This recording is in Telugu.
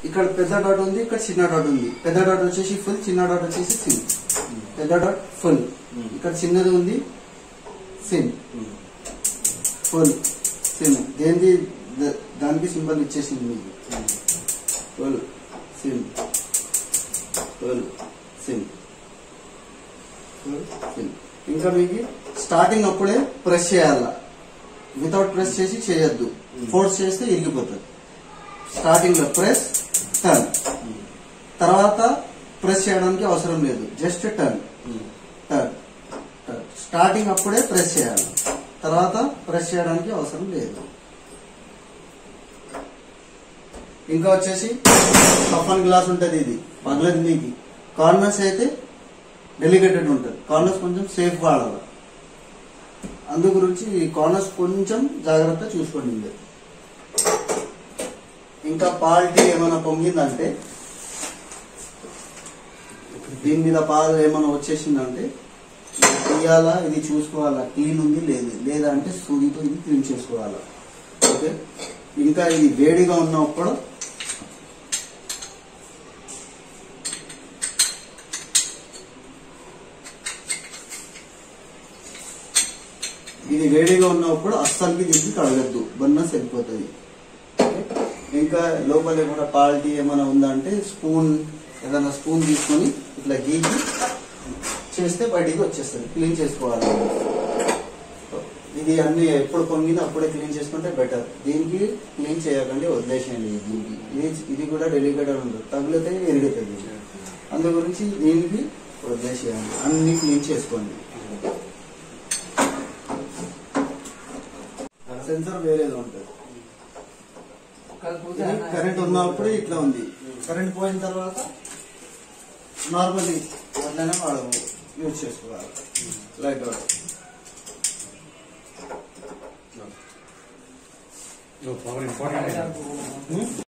ఇక్కడ పెద్ద డాట్ ఉంది ఇక్కడ చిన్న డాట్ ఉంది పెద్ద డాట్ వచ్చేసి ఫుల్ చిన్న డాట్ వచ్చేసి సిమ్ పెద్ద డాట్ ఫుల్ ఇక్కడ చిన్నది ఉంది సిమ్ ఫుల్ సిమ్ దేనికి ద- దానికి సింబల్ ఇచ్చేసింది మీకు full SIM full SIM full SIM ఇంకా మీకు స్టార్టింగ్ అప్పుడే ప్రెస్ చేయాల వితౌట్ ప్రెస్ చేసి చేయొద్దు ఫోర్స్ చేస్తే ఇరిగిపోతుంది స్టార్టింగ్ లో ప్రెస్ టర్న్ తర్వాత ప్రెస్ చేయడానికి అవసరం లేదు just turn turn turn starting అప్పుడే ప్రెస్ చేయాలి తర్వాత ప్రెస్ చేయడానికి అవసరం లేదు ఇంకా వచ్చేసి సఫన్ గ్లాస్ ఉంటుంది ఇది పగలది మీకు కార్నర్స్ అయితే డెలికేటెడ్ ఉంటుంది కార్నర్స్ కొంచెం సేఫ్ వాడాలి అందు గురించి ఈ కార్నర్స్ కొంచెం జాగ్రత్త చూసుకోండి మీరు ఇంకా పాలిటీ ఏమైనా పొంగిందంటే దీని మీద పాలు ఏమైనా వచ్చేసిందంటే ఇది తీయాలా ఇది చూసుకోవాలా క్లీన్ ఉంది లేదు లేదా అంటే సూదితో ఇది క్లీన్ చేసుకోవాలా ఓకే ఇంకా ఇది వేడిగా ఉన్నప్పుడు ఇది వేడిగా ఉన్నప్పుడు అస్సలకి దీనికి కడగద్దు బన్న సరిపోతుంది ఇంకా లోపల ఏమైనా క్వాలిటీ ఏమైనా ఉందంటే స్పూన్ ఏదైనా స్పూన్ తీసుకొని ఇట్లా గీకి చేస్తే బయటికి వచ్చేస్తుంది క్లీన్ చేసుకోవాలి ఇది అన్ని ఎప్పుడు పొంగింది అప్పుడే క్లీన్ చేసుకుంటే బెటర్ దీనికి క్లీన్ చేయకండి వదిలేసేయండి దీనికి ఇది ఇది కూడా డెలికేటెడ్ ఉంటుంది తగిలితే ఎరుగుతుంది అందు గురించి దీనికి వదిలేసేయండి అన్ని క్లీన్ చేసుకోండి సెన్సర్ వేరేది ఉంటుంది ఇది కరెంట్ ఉన్నప్పుడు ఇట్లా ఉంది కరెంట్ పోయిన తర్వాత నార్మల్లీ అట్లనే వాడము యూజ్ చేసుకోవాలి light out No, power important.